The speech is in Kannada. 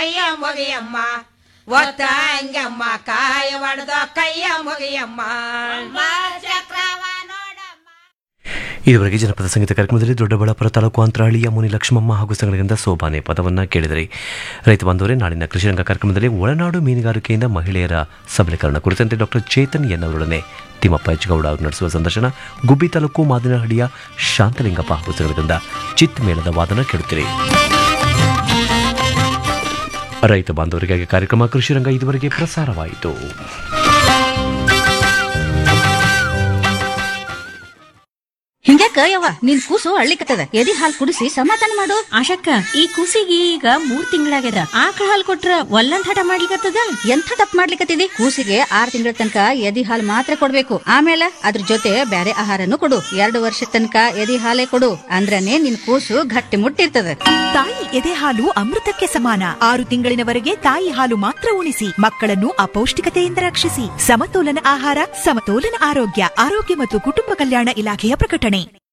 ಕೈಯ ಮುಗಿಯಮ್ಮ ಒತ್ತ ಹಂಗಮ್ಮ ಕಾಯ ಒಡೆದ ಕೈಯ ಮುಗಿಯಮ್ಮ ಚಕ್ರವ ಇದುವರೆಗೆ ಜನಪದ ಸಂಗೀತ ಕಾರ್ಯಕ್ರಮದಲ್ಲಿ ದೊಡ್ಡಬಳ್ಳಾಪುರ ತಾಲೂಕು ಅಂತರಹಳ್ಳಿಯ ಮುನಿ ಲಕ್ಷ್ಮಮ್ಮ ಹಾಗೂ ಸಂಘಗಳಿಂದ ಸೋಬಾನೆ ಪದವನ್ನು ಕೇಳಿದರೆ ರೈತ ಬಾಂಧವರೇ ನಾಳಿನ ಕೃಷಿರಂಗ ಕಾರ್ಯಕ್ರಮದಲ್ಲಿ ಒಳನಾಡು ಮೀನುಗಾರಿಕೆಯಿಂದ ಮಹಿಳೆಯರ ಸಬಲೀಕರಣ ಕುರಿತಂತೆ ಡಾಕ್ಟರ್ ಚೇತನ್ ಎನ್ ಅವರೊಡನೆ ತಿಮ್ಮಪ್ಪ ಹೆಚ್ಗೌಡ ಅವರು ನಡೆಸುವ ಸಂದರ್ಶನ ಗುಬ್ಬಿ ತಾಲೂಕು ಮಾದಿನಹಳ್ಳಿಯ ಶಾಂತಲಿಂಗಪ್ಪ ಹಾಗೂ ಸಂಘಗಳಿಂದ ಚಿತ್ ಮೇಳದ ವಾದನ ಕೇಳುತ್ತೀರಿ ರೈತ ಬಾಂಧವರಿಗಾಗಿ ಕಾರ್ಯಕ್ರಮ ಕೃಷಿರಂಗ ಇದುವರೆಗೆ ಪ್ರಸಾರವಾಯಿತು ಹಿಂಗ್ಯಾಕ ಯವ್ವ ನಿನ್ ಕೂಸು ಅಳ್ಳಿಕತ್ತದ ಎದಿ ಹಾಲ್ ಕುಡಿಸಿ ಸಮಾಧಾನ ಮಾಡು ಆಶಕ್ಕ ಈ ಕೂಸಿಗೆ ಈಗ ಮೂರ್ ತಿಂಗಳಾಗ್ಯದ ಆಕಳ ಹಾಲ್ ಕೊಟ್ರ ಒಲ್ಲಂದ್ ಹಠ ಮಾಡ್ಲಿಕತ್ತದ ಎಂಥ ತಪ್ಪು ಮಾಡ್ಲಿಕತ್ತಿದಿ ಕೂಸಿಗೆ ಆರ್ ತಿಂಗಳ ತನಕ ಎದಿ ಹಾಲ್ ಮಾತ್ರ ಕೊಡ್ಬೇಕು ಆಮೇಲೆ ಅದ್ರ ಜೊತೆ ಬ್ಯಾರೆ ಆಹಾರನು ಕೊಡು ಎರಡು ವರ್ಷ ತನಕ ಎದಿ ಹಾಲೇ ಕೊಡು ಅಂದ್ರನೇ ನಿನ್ ಕೂಸು ಗಟ್ಟಿ ಮುಟ್ಟಿರ್ತದ ತಾಯಿ ಎದೆ ಹಾಲು ಅಮೃತಕ್ಕೆ ಸಮಾನ ಆರು ತಿಂಗಳಿನವರೆಗೆ ತಾಯಿ ಹಾಲು ಮಾತ್ರ ಉಣಿಸಿ ಮಕ್ಕಳನ್ನು ಅಪೌಷ್ಟಿಕತೆಯಿಂದ ರಕ್ಷಿಸಿ ಸಮತೋಲನ ಆಹಾರ ಸಮತೋಲನ ಆರೋಗ್ಯ ಆರೋಗ್ಯ ಮತ್ತು ಕುಟುಂಬ ಕಲ್ಯಾಣ ಇಲಾಖೆಯ ಪ್ರಕಟಣೆ